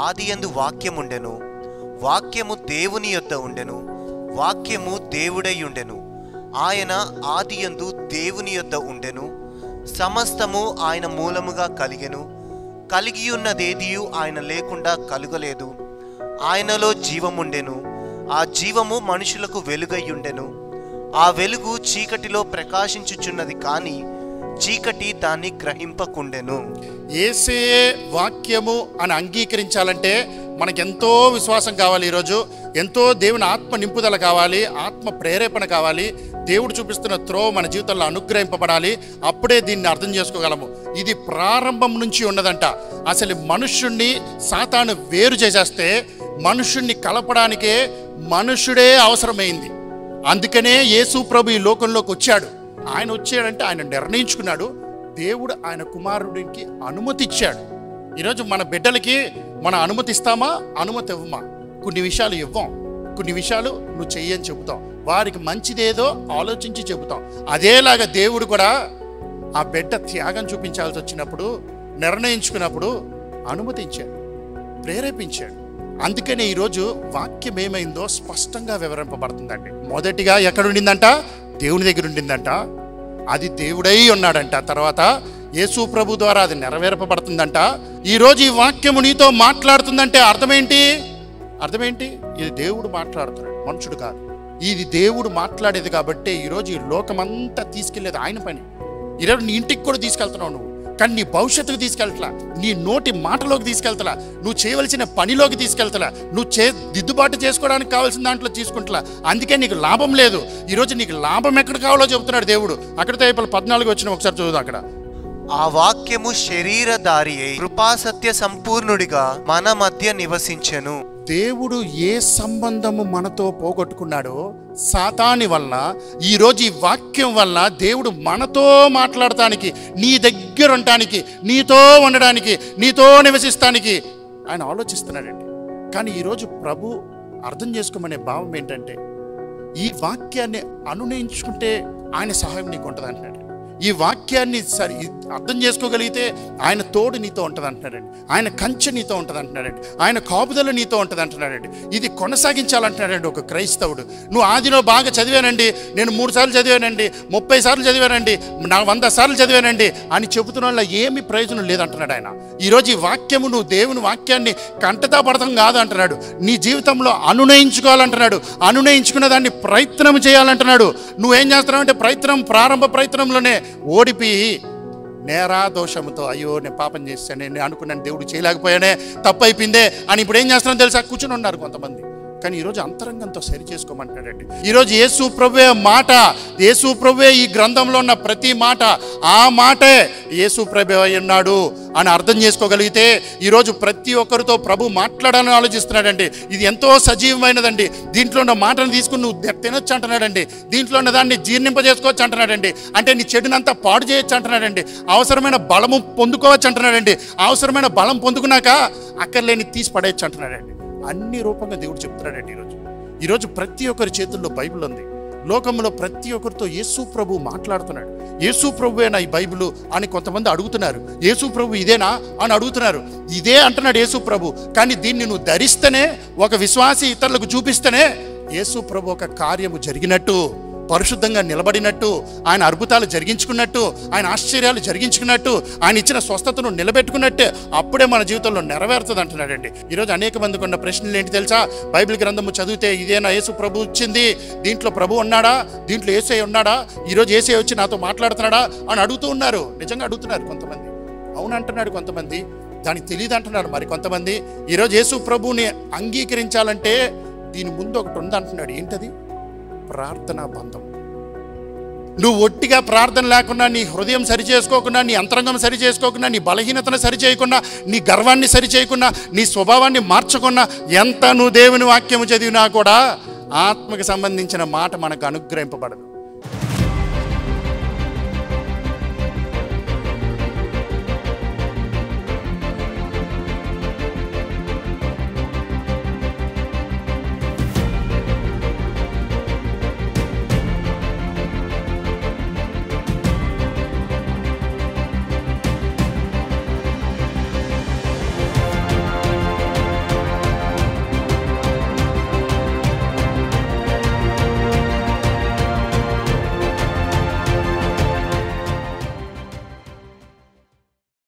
ఆదియందు వాక్యముండెను వాక్యము దేవుని యొద్ద ఉండెను వాక్యము దేవుడై ఉండెను ఆయన ఆదియందు దేవుని యొద్ద ఉండెను సమస్తము ఆయన మూలముగా కలిగెను కలిగియున్నదేదియు ఆయన లేకుండా కలుగలేదు ఆయనలో జీవముండెను ఆ జీవము మనుషులకు వెలుగయ్యుండెను ఆ వెలుగు చీకటిలో ప్రకాశించుచున్నది కాని చీకటి దాన్ని గ్రహింపకుండెను ఏసే వాక్యము అని అంగీకరించాలంటే మనకెంతో విశ్వాసం కావాలి ఈరోజు ఎంతో దేవుని ఆత్మ నింపుదల కావాలి ఆత్మ ప్రేరేపణ కావాలి దేవుడు చూపిస్తున్న త్రో మన జీవితంలో అనుగ్రహింపబడాలి అప్పుడే దీన్ని అర్థం చేసుకోగలము ఇది ప్రారంభం నుంచి ఉన్నదంట అసలు మనుష్యుణ్ణి సాతాను వేరు చేసేస్తే మనుషుణ్ణి కలపడానికే మనుషుడే అవసరమైంది అందుకనే యేసు ప్రభు ఈ లోకంలోకి వచ్చాడు ఆయన వచ్చాడంటే ఆయన నిర్ణయించుకున్నాడు దేవుడు ఆయన కుమారుడికి అనుమతి ఇచ్చాడు ఈరోజు మన బిడ్డలకి మన అనుమతి ఇస్తామా అనుమతి ఇవ్వమా కొన్ని విషయాలు ఇవ్వం కొన్ని విషయాలు నువ్వు చెయ్యని చెబుతాం వారికి మంచిదేదో ఆలోచించి చెబుతాం అదేలాగా దేవుడు కూడా ఆ బిడ్డ త్యాగం చూపించాల్సి వచ్చినప్పుడు నిర్ణయించుకున్నప్పుడు అనుమతించాడు ప్రేరేపించాడు అందుకనే ఈరోజు వాక్యం ఏమైందో స్పష్టంగా వివరింపబడుతుందండి మొదటిగా ఎక్కడుండిందంట దేవుని దగ్గర ఉండిందంట అది దేవుడై ఉన్నాడంట తర్వాత యేసు ప్రభు ద్వారా అది నెరవేర్పబడుతుందంట ఈరోజు ఈ వాక్యము నీతో మాట్లాడుతుందంటే అర్థమేంటి అర్థమేంటి ఇది దేవుడు మాట్లాడుతున్నాడు మనుషుడు కాదు ఇది దేవుడు మాట్లాడేది కాబట్టి ఈరోజు ఈ లోకమంతా తీసుకెళ్లేది ఆయన పని ఈరోజు నీ ఇంటికి కూడా తీసుకెళ్తున్నావు నువ్వు కానీ నీ భవిష్యత్తుకు తీసుకెళ్తలా నీ నోటి మాటలోకి తీసుకెళ్తలా నువ్వు చేయవలసిన పనిలోకి తీసుకెళ్తలా నువ్వు చే దిద్దుబాటు చేసుకోవడానికి కావాల్సిన దాంట్లో తీసుకుంటలా అందుకే నీకు లాభం లేదు ఈరోజు నీకు లాభం ఎక్కడ కావాలో చెబుతున్నాడు దేవుడు అక్కడితో ఇప్పుడు పద్నాలుగు వచ్చిన ఒకసారి చూద్దాం అక్కడ ఆ వాక్యము శరీరధారి అయి కృపాసత్య సంపూర్ణుడిగా మన మధ్య నివసించెను దేవుడు ఏ సంబంధము మనతో పోగొట్టుకున్నాడో సాతాని వలన ఈరోజు ఈ వాక్యం వలన దేవుడు మనతో మాట్లాడటానికి నీ దగ్గర ఉండటానికి నీతో ఉండడానికి నీతో నివసిస్తానికి ఆయన ఆలోచిస్తున్నాడండి కానీ ఈరోజు ప్రభు అర్థం చేసుకోమనే భావం ఏంటంటే ఈ వాక్యాన్ని అనునయించుకుంటే ఆయన సహాయం నీకు ఉంటుంది అంటున్నాడు ఈ వాక్యాన్ని సరి అర్థం చేసుకోగలిగితే ఆయన తోడు నీతో ఉంటుంది అంటున్నాడండి ఆయన కంచె నీతో ఉంటుంది అంటున్నాడండి ఆయన కాపుదల నీతో ఉంటుంది అంటున్నాడండి ఇది కొనసాగించాలంటున్నాడండి ఒక క్రైస్తవుడు నువ్వు ఆదిలో బాగా చదివానండి నేను మూడు సార్లు చదివానండి ముప్పై సార్లు చదివానండి నా వంద సార్లు చదివానండి అని చెబుతున్న వాళ్ళ ఏమి ప్రయోజనం లేదంటున్నాడు ఆయన ఈరోజు ఈ వాక్యము నువ్వు దేవుని వాక్యాన్ని కంటతా పడతాం కాదు అంటున్నాడు నీ జీవితంలో అనునయించుకోవాలంటున్నాడు అనునయించుకున్న దాన్ని ప్రయత్నం చేయాలంటున్నాడు నువ్వేం చేస్తున్నావు అంటే ప్రయత్నం ప్రారంభ ప్రయత్నంలోనే ఓడిపోయి నేరా దోషంతో అయ్యో నేను పాపం చేశాను నేను అనుకున్నాను దేవుడు చేయలేకపోయానే తప్పు అయిపోయిందే అని ఇప్పుడు ఏం చేస్తున్నాను తెలుసా కూర్చుని ఉన్నారు కొంతమంది కానీ ఈరోజు అంతరంగంతో సరి చేసుకోమంటాడండి ఈరోజు యేసు ప్రభువే మాట యేసు ప్రభువే ఈ గ్రంథంలో ఉన్న ప్రతి మాట ఆ మాటే యేసు ప్రభు అయి ఉన్నాడు అని అర్థం చేసుకోగలిగితే ఈరోజు ప్రతి ఒక్కరితో ప్రభు మాట్లాడాలని ఆలోచిస్తున్నాడండి ఇది ఎంతో సజీవమైనదండి దీంట్లో ఉన్న మాటను తీసుకుని నువ్వు తి- తినొచ్చు అంటున్నాడండి దీంట్లో ఉన్న దాన్ని జీర్ణింపజేసుకోవచ్చు అంటున్నాడండి అంటే నీ చెడునంతా పాడు చేయొచ్చు అంటున్నాడండి అవసరమైన బలము పొందుకోవచ్చు అంటున్నాడండి అవసరమైన బలం పొందుకున్నాక అక్కర్లేని తీసి పడేయచ్చు అంటున్నాడండి అన్ని రూపంగా దేవుడు చెప్తున్నాడండి ఈరోజు ఈరోజు ప్రతి ఒక్కరి చేతుల్లో బైబిల్ ఉంది లోకంలో ప్రతి ఒక్కరితో యేసు ప్రభు మాట్లాడుతున్నాడు యేసు ప్రభువేనా ఈ బైబిల్ అని కొంతమంది అడుగుతున్నారు యేసు ప్రభు ఇదేనా అని అడుగుతున్నారు ఇదే అంటున్నాడు యేసు ప్రభు కానీ దీన్ని నువ్వు ధరిస్తేనే ఒక విశ్వాసి ఇతరులకు చూపిస్తేనే యేసు ప్రభు ఒక కార్యము జరిగినట్టు పరిశుద్ధంగా నిలబడినట్టు ఆయన అద్భుతాలు జరిగించుకున్నట్టు ఆయన ఆశ్చర్యాలు జరిగించుకున్నట్టు ఆయన ఇచ్చిన స్వస్థతను నిలబెట్టుకున్నట్టే అప్పుడే మన జీవితంలో నెరవేరుతుంది అంటున్నాడండి ఈరోజు అనేక మందికి ఉన్న ప్రశ్నలు ఏంటి తెలుసా బైబిల్ గ్రంథము చదివితే ఇదేనా యేసు ప్రభు ఇచ్చింది దీంట్లో ప్రభు ఉన్నాడా దీంట్లో ఏసే ఉన్నాడా ఈరోజు ఏసే వచ్చి నాతో మాట్లాడుతున్నాడా అని అడుగుతూ ఉన్నారు నిజంగా అడుగుతున్నారు కొంతమంది అవునంటున్నాడు కొంతమంది దానికి తెలియదు అంటున్నారు మరి కొంతమంది ఈరోజు యేసు ప్రభుని అంగీకరించాలంటే దీని ముందు ఒకటి ఉందంటున్నాడు ఏంటది ప్రార్థనా బంధం నువ్వు ఒట్టిగా ప్రార్థన లేకుండా నీ హృదయం సరి చేసుకోకుండా నీ అంతరంగం సరి చేసుకోకుండా నీ బలహీనతను సరి చేయకుండా నీ గర్వాన్ని సరి చేయకుండా నీ స్వభావాన్ని మార్చకుండా ఎంత నువ్వు దేవుని వాక్యము చదివినా కూడా ఆత్మకి సంబంధించిన మాట మనకు అనుగ్రహింపబడదు